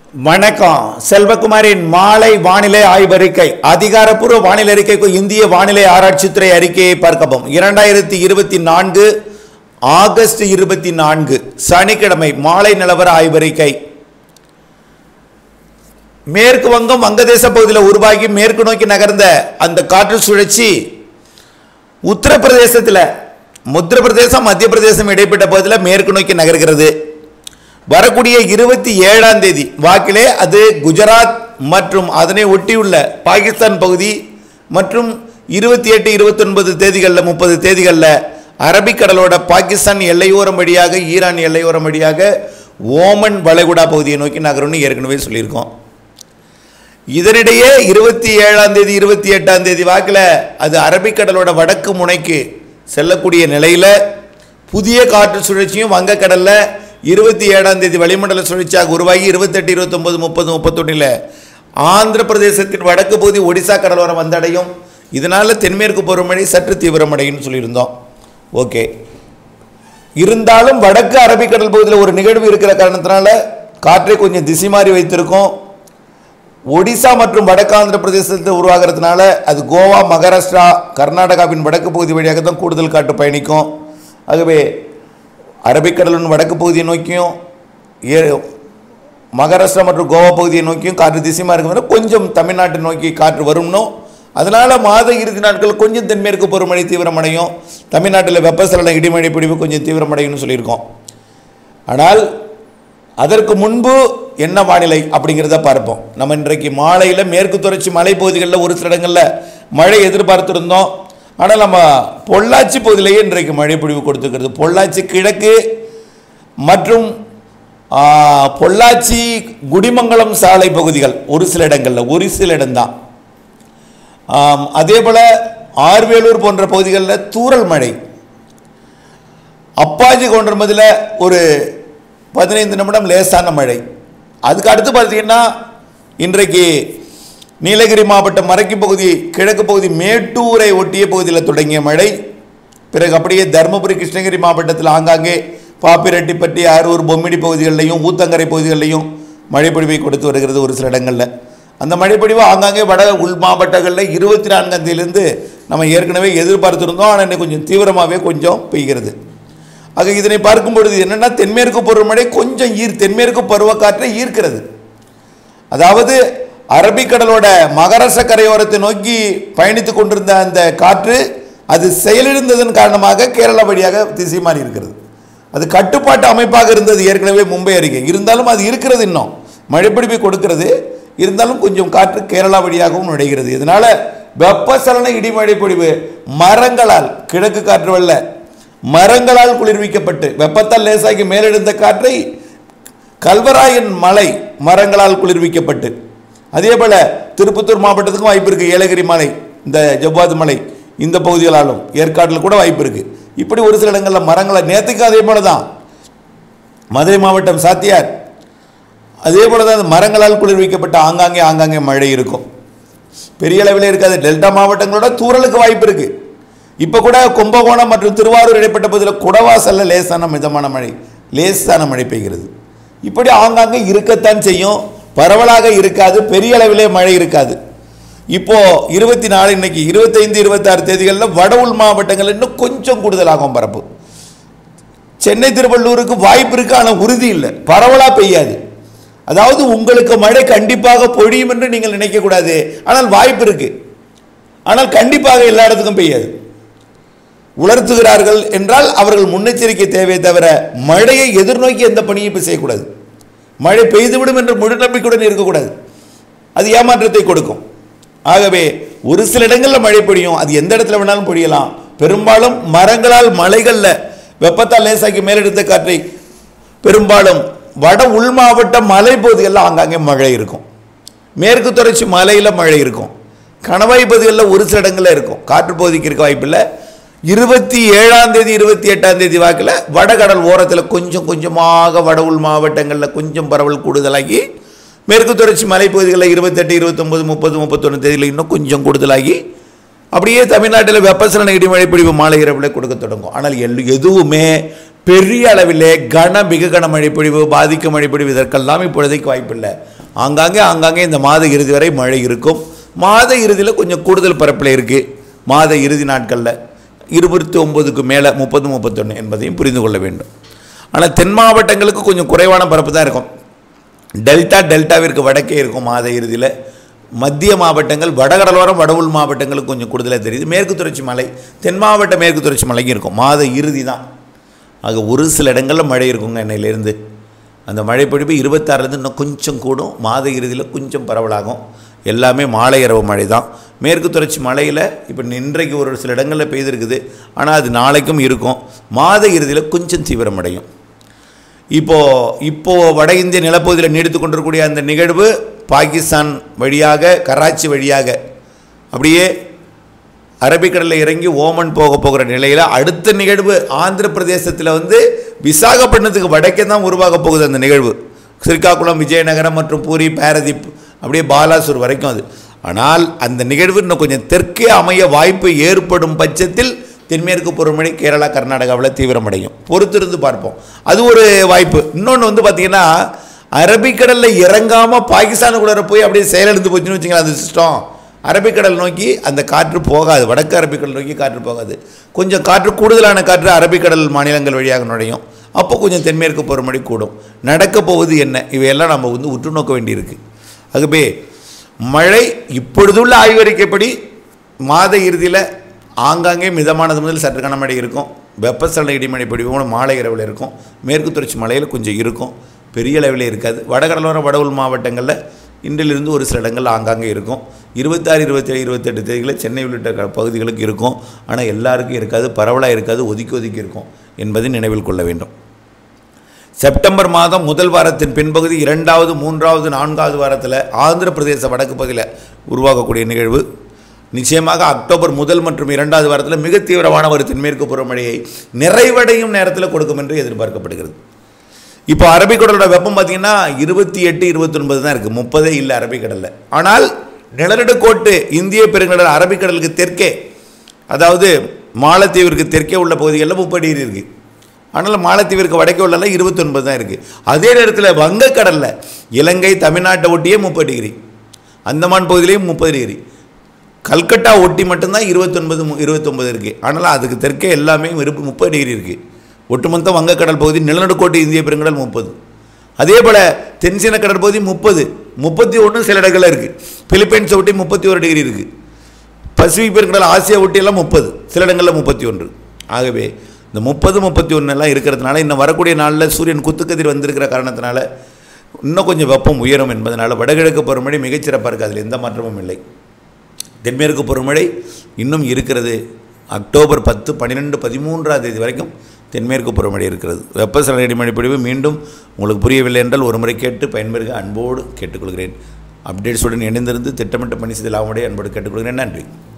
வணக்கம் செல்வகுமாரின் மாலை வானிலை ஆய்வறிக்கை அதிகாரப்பூர்வ வானிலை அறிக்கைக்கு இந்திய வானிலை ஆராய்ச்சித்துறை அறிக்கையை பார்க்கவும் இரண்டாயிரத்தி இருபத்தி நான்கு ஆகஸ்ட் இருபத்தி நான்கு சனிக்கிழமை மாலை நிலவர ஆய்வறிக்கை மேற்கு வங்கம் வங்கதேச பகுதியில் உருவாகி மேற்கு நோக்கி நகர்ந்த அந்த காற்று சுழற்சி உத்தரப்பிரதேசத்தில் உத்தரப்பிரதேசம் மத்திய பிரதேசம் இடைப்பட்ட பகுதியில் மேற்கு நோக்கி நகர்கிறது வரக்கூடிய இருபத்தி ஏழாம் தேதி வாக்கிலே அது குஜராத் மற்றும் அதனை ஒட்டியுள்ள பாகிஸ்தான் பகுதி மற்றும் இருபத்தி எட்டு இருபத்தொன்பது தேதிகளில் முப்பது தேதிகளில் அரபிக்கடலோட பாகிஸ்தான் எல்லையோரம் வழியாக ஈரான் எல்லையோரம் வழியாக ஓமன் வளைகுடா பகுதியை நோக்கி நகரும்னு ஏற்கனவே சொல்லியிருக்கோம் இதனிடையே இருபத்தி ஏழாம் தேதி இருபத்தி எட்டாம் தேதி வாக்கில் அது அரபிக்கடலோட வடக்கு முனைக்கு செல்லக்கூடிய நிலையில் புதிய காற்று சுழற்சியும் வங்கக்கடலில் இருபத்தி ஏழாம் தேதி வளிமண்டல சுழற்சியாக உருவாகி இருபத்தெட்டு இருபத்தொம்பது முப்பது முப்பத்தொன்னில் ஆந்திர பிரதேசத்தின் வடக்கு பகுதி ஒடிசா கடலோரம் வந்தடையும் இதனால் தென்மேற்கு பருவமழை சற்று தீவிரமடையும்னு சொல்லியிருந்தோம் ஓகே இருந்தாலும் வடக்கு அரபிக்கடல் பகுதியில் ஒரு நிகழ்வு இருக்கிற காரணத்தினால காற்றை கொஞ்சம் திசை மாறி வைத்திருக்கோம் ஒடிசா மற்றும் வடக்கு ஆந்திர பிரதேசத்தில் உருவாகிறதுனால அது கோவா மகாராஷ்டிரா கர்நாடகாவின் வடக்கு பகுதி வழியாக தான் கூடுதல் காற்று பயணிக்கும் ஆகவே அரபிக்கடலின் வடக்கு பகுதியை நோக்கியும் ஏ மகாராஷ்டிரா மற்றும் கோவா பகுதியை நோக்கியும் காற்று திசைமாக இருக்கிறது கொஞ்சம் தமிழ்நாட்டை நோக்கி காற்று வரும்னும் அதனால் மாத இறுதி நாட்கள் கொஞ்சம் தென்மேற்கு பருவமழை தீவிரமடையும் தமிழ்நாட்டில் வெப்பசலன இடிமழை பிடிவு கொஞ்சம் தீவிரமடையும்னு சொல்லியிருக்கோம் ஆனால் அதற்கு முன்பு என்ன வானிலை அப்படிங்கிறத பார்ப்போம் நம்ம இன்றைக்கு மாலையில் மேற்கு தொடர்ச்சி மலைப்பகுதிகளில் ஒரு சில இடங்களில் மழை எதிர்பார்த்துருந்தோம் ஆனால் நம்ம பொள்ளாச்சி பகுதியிலேயே இன்றைக்கு மழை பொழிவு கொடுத்துருக்கிறது பொள்ளாச்சி கிழக்கு மற்றும் ஆ, பொள்ளாச்சி குடிமங்கலம் சாலை பகுதிகள் ஒரு சில இடங்களில் ஒரு சில இடம்தான் ஆம், அதே போல் ஆர்வேலூர் போன்ற பகுதிகளில் தூறல் மழை அப்பாஜி கொண்டிருப்பதில் ஒரு பதினைந்து நிமிடம் லேசான மழை அதுக்கு அடுத்து பார்த்தீங்கன்னா இன்றைக்கு நீலகிரி மாவட்டம் மறைக்கு பகுதி கிழக்கு பகுதி மேட்டூரை ஒட்டிய பகுதியில் தொடங்கிய மழை பிறகு அப்படியே தருமபுரி கிருஷ்ணகிரி மாவட்டத்தில் ஆங்காங்கே பாப்பிரெட்டிப்பட்டி அரூர் பொம்மிடி பகுதிகளிலையும் ஊத்தங்கரை பகுதிகளிலையும் மழைப்பொழிவை கொடுத்து வருகிறது ஒரு சில இடங்களில் அந்த மழைப்பொழிவு ஆங்காங்கே வட உள் மாவட்டங்களில் இருபத்தி நான்காம் தேதியிலிருந்து நம்ம ஏற்கனவே எதிர்பார்த்திருந்தோம் ஆனால் இன்னைக்கு கொஞ்சம் தீவிரமாகவே கொஞ்சம் பெய்கிறது ஆக இதனை பார்க்கும் பொழுது என்னென்னா தென்மேற்கு பருவமழை கொஞ்சம் ஈர் தென்மேற்கு பருவக்காற்றை ஈர்க்கிறது அதாவது அரபிக்கடலோட மகாராஷ்டிர கரையோரத்தை நோக்கி பயணித்து கொண்டிருந்த அந்த காற்று அது செயலிழந்ததன் காரணமாக கேரளா வழியாக திசை மாறி இருக்கிறது அது கட்டுப்பாட்டு அமைப்பாக இருந்தது ஏற்கனவே மும்பை அருகே இருந்தாலும் அது இருக்கிறது இன்னும் மழைப்பிடிப்பை கொடுக்கிறது இருந்தாலும் கொஞ்சம் காற்று கேரளா வழியாகவும் நுழைகிறது இதனால வெப்பசலன இடிமழை பொழிவு மரங்களால் கிழக்கு காற்று வெள்ள மரங்களால் குளிர்விக்கப்பட்டு வெப்பத்தால் லேசாகி மேலெழுந்த காற்றை கல்வராயன் மலை மரங்களால் குளிர்விக்கப்பட்டு அதே போல திருப்பத்தூர் மாவட்டத்துக்கும் வாய்ப்பு இருக்குது ஏலகிரி மலை இந்த ஜவ்வாது மலை இந்த பகுதிகளாலும் ஏற்காட்டில் கூட வாய்ப்பு இருக்குது இப்படி ஒரு சில இடங்களில் மரங்களை நேற்றுக்கு அதே போல தான் மதுரை மாவட்டம் சாத்தியார் அதே போல தான் அந்த மரங்களால் குளிர்விக்கப்பட்ட ஆங்காங்கே ஆங்காங்கே மழை இருக்கும் பெரிய அளவில் இருக்காது டெல்டா மாவட்டங்களோட தூறலுக்கு வாய்ப்பு இருக்குது இப்போ கூட கும்பகோணம் மற்றும் திருவாரூர் இடைப்பட்ட பகுதியில் குடவாசல்ல லேசான மிதமான மழை லேசான மழை பெய்கிறது இப்படி ஆங்காங்கே இருக்கத்தான் செய்யும் பரவலாக இருக்காது பெரிய அளவிலே மழை இருக்காது இப்போ இருபத்தி நாலு இன்னைக்கு இருபத்தைந்து இருபத்தாறு தேதிகளில் வட உள் மாவட்டங்கள் இன்னும் கொஞ்சம் கூடுதலாகும் பரப்பு சென்னை திருவள்ளூருக்கு வாய்ப்பு இருக்கு ஆனால் உறுதி இல்லை பரவலாக பெய்யாது அதாவது உங்களுக்கு மழை கண்டிப்பாக பொழியும் என்று நீங்கள் நினைக்கக்கூடாது ஆனால் வாய்ப்பு இருக்கு ஆனால் கண்டிப்பாக எல்லா இடத்துக்கும் பெய்யாது உலர்த்துகிறார்கள் என்றால் அவர்கள் முன்னெச்சரிக்கை தேவையை தவிர மழையை எதிர்நோக்கி எந்த பணியும் இப்போ செய்யக்கூடாது மழை பெய்துவிடும் என்ற முழு நம்பிக்கையுடன் இருக்கக்கூடாது அது ஏமாற்றத்தை கொடுக்கும் ஆகவே ஒரு சில இடங்களில் மழை பொழியும் அது எந்த இடத்துல வேணாலும் பொழியலாம் பெரும்பாலும் மரங்களால் மலைகளில் வெப்பத்தால் லேசாக்கி மேலெடுத்த காற்றை பெரும்பாலும் வட உள் மாவட்ட மலைப்பகுதிகளில் ஆங்காங்கே மழை இருக்கும் மேற்கு தொடர்ச்சி மலையில் மழை இருக்கும் கணவாய் பகுதிகளில் ஒரு சில இடங்களில் இருக்கும் காற்று பகுதிக்கு இருக்க வாய்ப்பில்லை இருபத்தி ஏழாம் தேதி இருபத்தி எட்டாம் தேதி வாக்கில் வடகடல் ஓரத்தில் கொஞ்சம் கொஞ்சமாக வட உள் மாவட்டங்களில் கொஞ்சம் பரவல் கூடுதலாகி மேற்கு தொடர்ச்சி மலைப்பகுதிகளில் இருபத்தெட்டு இருபத்தொம்பது முப்பது முப்பத்தொன்று தேதியில் இன்னும் கொஞ்சம் கூடுதலாகி அப்படியே தமிழ்நாட்டில் வெப்பசலன இடிமழை பிடிவு மாலை இரவில் கொடுக்க தொடங்கும் ஆனால் எல் எதுவுமே பெரிய அளவிலே கன மிக கன மழைப்பொழிவு பாதிக்கும் மழைப்பொழிவு இதற்கெல்லாம் இப்பொழுதைக்கு வாய்ப்பில்லை ஆங்காங்கே ஆங்காங்கே இந்த மாத இறுதி வரை மழை இருக்கும் மாத இறுதியில் கொஞ்சம் கூடுதல் பரப்பில் இருக்குது மாத இறுதி நாட்களில் இருபத்தி ஒம்பதுக்கு மேலே முப்பது முப்பத்தொன்று என்பதையும் புரிந்து கொள்ள வேண்டும் ஆனால் தென் மாவட்டங்களுக்கு கொஞ்சம் குறைவான பரப்பு தான் இருக்கும் டெல்டா டெல்டாவிற்கு வடக்கே இருக்கும் மாத இறுதியில் மத்திய மாவட்டங்கள் வடகடலோரம் வடவுள் மாவட்டங்களுக்கு கொஞ்சம் கூடுதலாக தெரியுது மேற்கு தொடர்ச்சி மலை தென் மாவட்ட மேற்கு தொடர்ச்சி மலையும் இருக்கும் மாத இறுதி தான் ஆக ஒரு சில இடங்களில் மழை இருக்குங்க என்னையிலேருந்து அந்த மழை பொழிவு இருபத்தாறுலேருந்து இன்னும் கொஞ்சம் கூடும் மாத இறுதியில் கொஞ்சம் பரவலாகும் எல்லாமே மாலை இரவு மழை தான் மேற்கு தொடர்ச்சி மலையில் இப்போ இன்றைக்கு ஒரு சில இடங்களில் பெய்திருக்குது ஆனால் அது நாளைக்கும் இருக்கும் மாத இறுதியில் கொஞ்சம் தீவிரமடையும் இப்போது இப்போது வட இந்திய நிலப்பகுதியில் நீடித்து கொண்டிருக்கக்கூடிய அந்த நிகழ்வு பாகிஸ்தான் வழியாக கராச்சி வழியாக அப்படியே அரபிக்கடலில் இறங்கி ஓமன் போக போகிற நிலையில் அடுத்த நிகழ்வு ஆந்திர பிரதேசத்தில் வந்து விசாகப்பட்டினத்துக்கு வடக்கே தான் உருவாக போகுது அந்த நிகழ்வு ஸ்ரீகாக்குளம் விஜயநகரம் மற்றும் பூரி பாரதீப் அப்படியே பாலாசூர் வரைக்கும் அது ஆனால் அந்த நிகழ்வு இன்னும் கொஞ்சம் தெற்கே அமைய வாய்ப்பு ஏற்படும் பட்சத்தில் தென்மேற்கு பருவமழை கேரளா கர்நாடகாவில் தீவிரமடையும் பொறுத்திருந்து பார்ப்போம் அது ஒரு வாய்ப்பு இன்னொன்று வந்து பார்த்திங்கன்னா அரபிக்கடலில் இறங்காமல் பாகிஸ்தானுக்குள்ளே போய் அப்படியே செயலிழந்து போச்சுன்னு வச்சுங்களேன் அந்த சிஸ்டம் அரபிக்கடல் நோக்கி அந்த காற்று போகாது வடக்கு அரபிக்கடல் நோக்கி காற்று போகாது கொஞ்சம் காற்று கூடுதலான காற்று அரபிக்கடல் மாநிலங்கள் வழியாக நுழையும் அப்போ கொஞ்சம் தென்மேற்கு பருவமழை கூடும் நடக்க போவது என்ன இவையெல்லாம் நம்ம வந்து உற்று நோக்க வேண்டியிருக்கு ஆகவே மழை இப்பொழுதுள்ள ஆய்வறிக்கைப்படி மாத இறுதியில் ஆங்காங்கே மிதமானது முதல் சற்று கனமழை இருக்கும் வெப்பசலன இடிமழை பொழிவும் மாலை இரவில் இருக்கும் மேற்கு தொடர்ச்சி மலையில் கொஞ்சம் இருக்கும் பெரிய அளவில் இருக்காது வடகடலோர வடவுள் மாவட்டங்களில் இன்றிலிருந்து ஒரு சில இடங்கள் ஆங்காங்கே இருக்கும் இருபத்தாறு இருபத்தேழு இருபத்தெட்டு தேதிகளில் சென்னை உள்ளிட்ட க- பகுதிகளுக்கு இருக்கும் ஆனால் எல்லாருக்கும் இருக்காது பரவலாக இருக்காது ஒதுக்கி ஒதுக்கி இருக்கும் என்பதை நினைவில் கொள்ள வேண்டும் செப்டம்பர் மாதம் முதல் வாரத்தின் பின்பகுதி இரண்டாவது மூன்றாவது நான்காவது வாரத்தில் ஆந்திர பிரதேச வடக்கு பகுதியில் உருவாகக்கூடிய நிகழ்வு நிச்சயமாக அக்டோபர் முதல் மற்றும் இரண்டாவது வாரத்தில் மிக தீவிரமான ஒரு தென்மேற்கு பருவமழையை நிறைவடையும் நேரத்தில் கொடுக்கும் என்று எதிர்பார்க்கப்படுகிறது இப்போ அரபிக்கடலோட வெப்பம் பார்த்தீங்கன்னா இருபத்தி எட்டு இருபத்தொன்பது தான் இருக்குது முப்பதே இல்லை அரபிக்கடலில் ஆனால் நிலநடுக்கோட்டு இந்திய பெருங்கடல் அரபிக்கடலுக்கு தெற்கே அதாவது மாலத்தீவிற்கு தெற்கே உள்ள பகுதிகளில் முப்பது டிகிரி இருக்குது ஆனால் மாலத்தீவிற்கு வடக்கே உள்ளலாம் இருபத்தொன்பது தான் இருக்குது அதே நேரத்தில் வங்கக்கடலில் இலங்கை தமிழ்நாட்டை ஒட்டியே முப்பது டிகிரி அந்தமான் பகுதியிலையும் முப்பது டிகிரி கல்கட்டா ஒட்டி மட்டும்தான் இருபத்தொன்பது மு- இருபத்தொன்பது இருக்குது ஆனால் அதுக்கு தெற்கே எல்லாமே இருப்பு முப்பது டிகிரி இருக்குது ஒட்டுமொத்த வங்கக்கடல் பகுதி நிலநடுக்கோட்டு இந்திய பெருங்கடல் முப்பது அதே போல் தென்சீன கடற்பகுதி முப்பது முப்பத்தி ஒன்று சில இடங்களில் இருக்குது பிலிப்பைன்ஸை ஒட்டி முப்பத்தி ஒரு டிகிரி இருக்குது பசிபிக் பெருங்கடல் ஆசியா ஒட்டியெல்லாம் முப்பது சில இடங்களில் முப்பத்தி ஒன்று ஆகவே இந்த முப்பது முப்பத்தி ஒன்று எல்லாம் இருக்கிறதுனால இன்னும் வரக்கூடிய நாளில் சூரியன் குத்துக்கதிர் வந்திருக்கிற காரணத்தினால இன்னும் கொஞ்சம் வெப்பம் உயரும் என்பதனால வடகிழக்கு பருவமழை மிகச்சிறப்பாக இருக்குது அதில் எந்த மாற்றமும் இல்லை தென்மேற்கு பருவமழை இன்னும் இருக்கிறது அக்டோபர் பத்து பன்னிரெண்டு பதிமூன்றாம் தேதி வரைக்கும் தென்மேற்கு பருவமழை இருக்கிறது வெப்பசலன இடிமழை பொழிவு மீண்டும் உங்களுக்கு புரியவில்லை என்றால் ஒரு முறை கேட்டு பயன்பெறுக அன்போடு கேட்டுக்கொள்கிறேன் அப்டேட்ஸுடன் இணைந்திருந்து திட்டமிட்ட பணி செய்து லாபமுடைய அன்போடு கேட்டுக்கொள்கிறேன் நன்றி